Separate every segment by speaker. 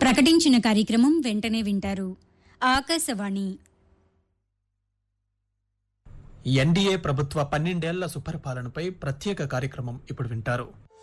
Speaker 1: ప్రకటించిన కార్యక్రమం వెంటనే వింటారు ఆకాశవాణి
Speaker 2: ఎన్డీఏ ప్రభుత్వ పన్నెండేళ్ల సుపరిపాలనపై ప్రత్యేక కార్యక్రమం ఇప్పుడు వింటారు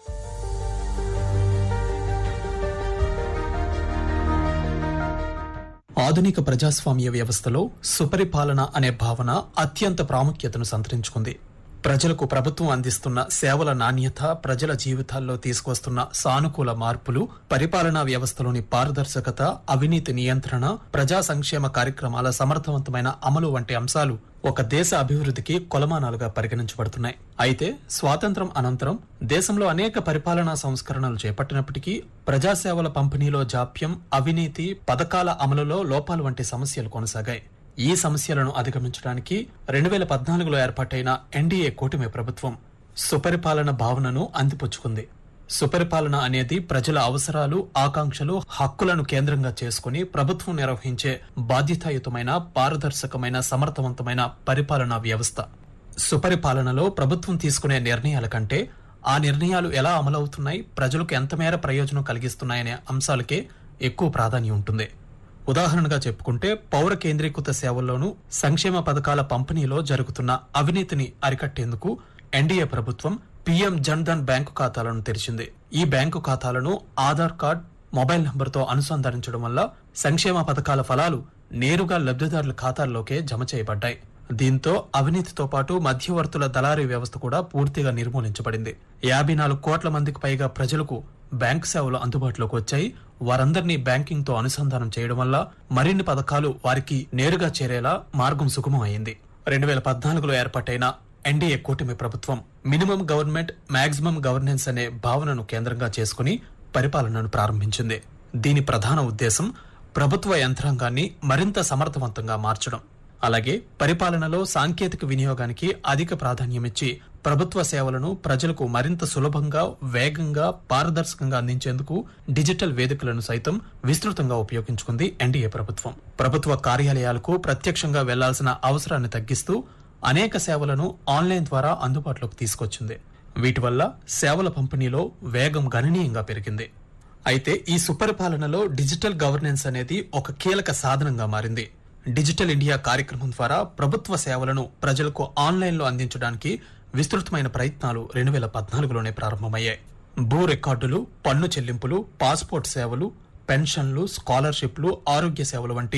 Speaker 2: ఆధునిక ప్రజాస్వామ్య వ్యవస్థలో సుపరిపాలన అనే భావన అత్యంత ప్రాముఖ్యతను సంతరించుకుంది ప్రజలకు ప్రభుత్వం అందిస్తున్న సేవల నాణ్యత ప్రజల జీవితాల్లో తీసుకువస్తున్న సానుకూల మార్పులు పరిపాలనా వ్యవస్థలోని పారదర్శకత అవినీతి నియంత్రణ ప్రజా సంక్షేమ కార్యక్రమాల సమర్థవంతమైన అమలు వంటి అంశాలు ఒక దేశ అభివృద్ధికి కొలమానాలుగా పరిగణించబడుతున్నాయి అయితే స్వాతంత్రం అనంతరం దేశంలో అనేక పరిపాలనా సంస్కరణలు చేపట్టినప్పటికీ ప్రజాసేవల పంపిణీలో జాప్యం అవినీతి పథకాల అమలులో లోపాలు వంటి సమస్యలు కొనసాగాయి ఈ సమస్యలను అధిగమించడానికి రెండు వేల పద్నాలుగులో ఏర్పాటైన ఎన్డీఏ కూటమి ప్రభుత్వం సుపరిపాలన భావనను అందిపుచ్చుకుంది సుపరిపాలన అనేది ప్రజల అవసరాలు ఆకాంక్షలు హక్కులను కేంద్రంగా చేసుకుని ప్రభుత్వం నిర్వహించే బాధ్యతాయుతమైన పారదర్శకమైన సమర్థవంతమైన పరిపాలనా వ్యవస్థ సుపరిపాలనలో ప్రభుత్వం తీసుకునే నిర్ణయాల కంటే ఆ నిర్ణయాలు ఎలా అమలవుతున్నాయి ప్రజలకు ఎంత మేర ప్రయోజనం కలిగిస్తున్నాయనే అంశాలకే ఎక్కువ ప్రాధాన్యం ఉంటుంది ఉదాహరణగా చెప్పుకుంటే పౌర కేంద్రీకృత సేవల్లోనూ సంక్షేమ పథకాల పంపిణీలో జరుగుతున్న అవినీతిని అరికట్టేందుకు ఎన్డీఏ ప్రభుత్వం పీఎం జన్ ధన్ బ్యాంకు ఖాతాలను తెరిచింది ఈ బ్యాంకు ఖాతాలను ఆధార్ కార్డ్ మొబైల్ నంబర్తో అనుసంధానించడం వల్ల సంక్షేమ పథకాల ఫలాలు నేరుగా లబ్ధిదారుల ఖాతాల్లోకే జమ చేయబడ్డాయి దీంతో అవినీతితో పాటు మధ్యవర్తుల దళారీ వ్యవస్థ కూడా పూర్తిగా నిర్మూలించబడింది యాభై నాలుగు కోట్ల మందికి పైగా ప్రజలకు బ్యాంకు సేవలు అందుబాటులోకి వచ్చాయి వారందరినీ బ్యాంకింగ్ తో అనుసంధానం చేయడం వల్ల మరిన్ని పథకాలు వారికి నేరుగా చేరేలా మార్గం సుగమం అయింది రెండు వేల పద్నాలుగులో ఏర్పాటైన ఎన్డీఏ కూటమి ప్రభుత్వం మినిమం గవర్నమెంట్ మాక్సిమం గవర్నెన్స్ అనే భావనను కేంద్రంగా చేసుకుని పరిపాలనను ప్రారంభించింది దీని ప్రధాన ఉద్దేశం ప్రభుత్వ యంత్రాంగాన్ని మరింత సమర్థవంతంగా మార్చడం అలాగే పరిపాలనలో సాంకేతిక వినియోగానికి అధిక ప్రాధాన్యమిచ్చి ప్రభుత్వ సేవలను ప్రజలకు మరింత సులభంగా వేగంగా పారదర్శకంగా అందించేందుకు డిజిటల్ వేదికలను సైతం విస్తృతంగా ఉపయోగించుకుంది ఎన్డీఏ ప్రభుత్వం ప్రభుత్వ కార్యాలయాలకు ప్రత్యక్షంగా వెళ్లాల్సిన అవసరాన్ని తగ్గిస్తూ అనేక సేవలను ఆన్లైన్ ద్వారా అందుబాటులోకి తీసుకొచ్చింది వీటి వల్ల సేవల పంపిణీలో వేగం గణనీయంగా పెరిగింది అయితే ఈ సుపరిపాలనలో డిజిటల్ గవర్నెన్స్ అనేది ఒక కీలక సాధనంగా మారింది డిజిటల్ ఇండియా కార్యక్రమం ద్వారా ప్రభుత్వ సేవలను ప్రజలకు ఆన్లైన్లో అందించడానికి విస్తృతమైన ప్రయత్నాలు రెండు వేల పద్నాలుగులోనే ప్రారంభమయ్యాయి భూ రికార్డులు పన్ను చెల్లింపులు పాస్పోర్ట్ సేవలు పెన్షన్లు స్కాలర్షిప్లు ఆరోగ్య సేవలు వంటి